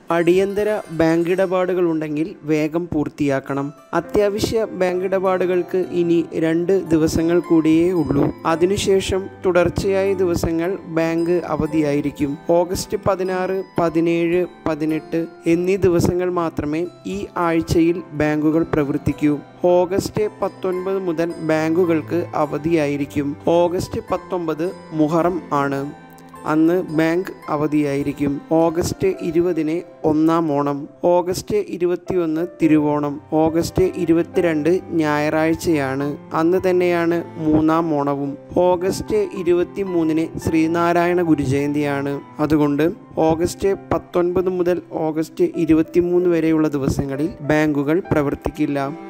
അടിയന്തര ബാങ്ക് ഇടപാടുകൾ ഉണ്ടെങ്കിൽ വേഗം പൂർത്തിയാക്കണം അത്യാവശ്യ ബാങ്ക് ഇടപാടുകൾക്ക് ഇനി രണ്ട് ദിവസങ്ങൾ കൂടിയേ ഉള്ളൂ അതിനുശേഷം തുടർച്ചയായ ദിവസങ്ങൾ ബാങ്ക് അവധിയായിരിക്കും ഓഗസ്റ്റ് പതിനാറ് പതിനേഴ് പതിനെട്ട് എന്നീ ദിവസങ്ങൾ മാത്രമേ ഈ ആഴ്ചയിൽ ബാങ്കുകൾ പ്രവർത്തിക്കൂ ഓഗസ്റ്റ് പത്തൊൻപത് മുതൽ ബാങ്കുകൾക്ക് അവധിയായിരിക്കും ഓഗസ്റ്റ് പത്തൊമ്പത് മുഹറം ആണ് അന്ന് ബാങ്ക് അവധിയായിരിക്കും ഓഗസ്റ്റ് ഇരുപതിന് ഒന്നാം ഓണം ഓഗസ്റ്റ് ഇരുപത്തിയൊന്ന് തിരുവോണം ഓഗസ്റ്റ് ഇരുപത്തിരണ്ട് ഞായറാഴ്ചയാണ് അന്ന് തന്നെയാണ് മൂന്നാം ഓണവും ഓഗസ്റ്റ് ഇരുപത്തി മൂന്നിന് ശ്രീനാരായണ ഗുരുജയന്തിയാണ് അതുകൊണ്ട് ഓഗസ്റ്റ് പത്തൊൻപത് മുതൽ ഓഗസ്റ്റ് ഇരുപത്തിമൂന്ന് വരെയുള്ള ദിവസങ്ങളിൽ ബാങ്കുകൾ പ്രവർത്തിക്കില്ല